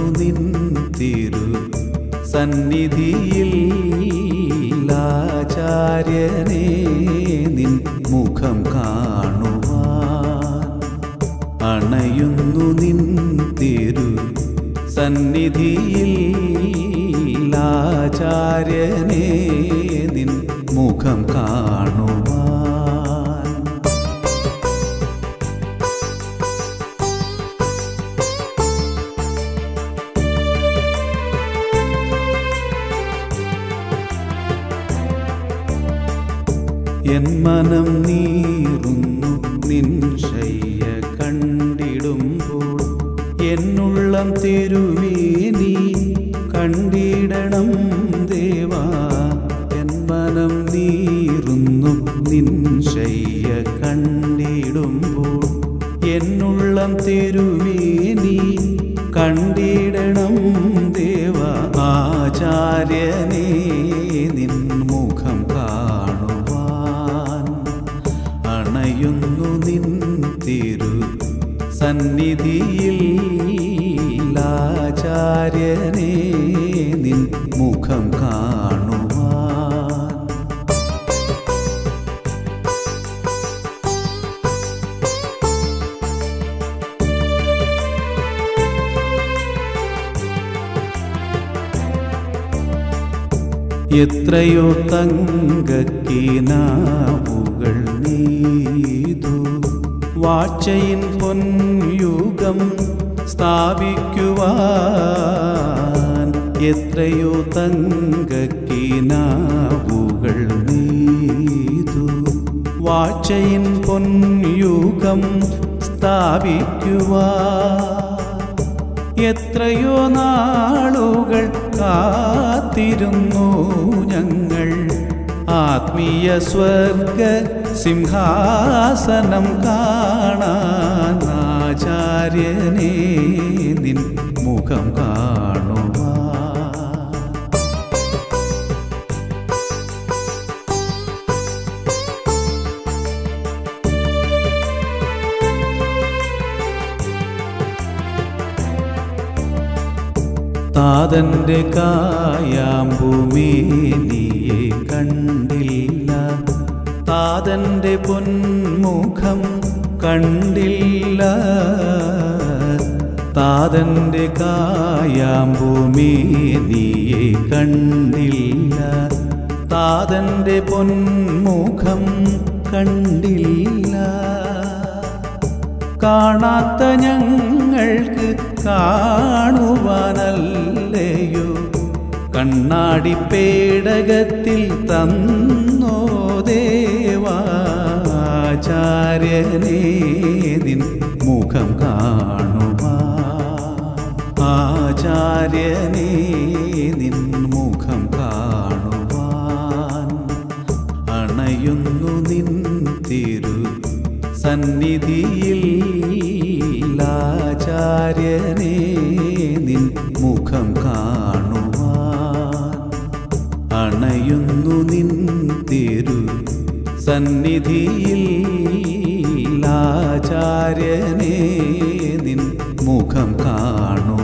നിൻ തിരു സന്നിധിയിൽ ആചാര്യനെ നിൻ മുഖം കാണുവാൻ അണയുന്നു നിൻ തിരു സന്നിധിയിൽ ആചാര്യനെ നിൻ മുഖം കാണുവാൻ എൻ മനം നീറുന്നു നിൻ ശയ്യ കണ്ടിടുമ്പോൾ എന്നുള്ളം തിരുവേനി കണ്ടിടണം ദേവാ എൻ മനം നീറുന്നു നിൻ ശയ്യ കണ്ടിടുമ്പോൾ എന്നുള്ളം തിരുവേനി കണ്ടിടണം ദേവ ആചാര്യനേ നിൻ മുഖം കാണുവാൻ അണയുന്നു നിൻ തിരു സന്നിധിയിൽ ആചാര്യനേ നിൻ മുഖം കാണുവാൻ എത്രയോ തങ്കക്കിനാവുകൾ നീതു വാഴ്ചയിൻ പൊൻയുഗം സ്ഥാപിക്കുവാൻ എത്രയോ തങ്കക്കിനാവുകൾ നീതു വാഴ്ചയിൻ പൊൻയുഗം സ്ഥാപിക്കുവാൻ എത്രയോ നാളുകൾ കാത്തിരുന്നു ഞങ്ങൾ ആത്മീയ സ്വർഗ സിംഹാസനം കാണാൻ ആചാര്യനെ നിൻ മുഖം കാണുവാൻ താതന്റെ കായാമ്പുമേനിയെ കണ്ടില്ല താതന്റെ പൊന്മുഖം കണ്ടില്ല താതന്റെ കായാമ്പുമേനിയെ കണ്ടില്ല താതന്റെ പൊന്മുഖം കണ്ടില്ല കാണാത്ത ഞങ്ങൾക്ക് കാണുവാനല്ലയോ കണ്ണാടി പേടകത്തിൽ തന്നോ ദേവാചാര്യനേ നിൻ മുഖം കാണുവാൻ ആചാര്യനേ നിൻ മുഖം കാണുവാൻ അണയുന്നു നിൻ തിരു സന്നിധിയിൽ ആചാര്യനേ നിൻ മുഖം കാണുവാൻ അണയുന്നു നിൻ തിരു സന്നിധിയിൽ ആചാര്യനേ നിൻ മുഖം കാണുവാൻ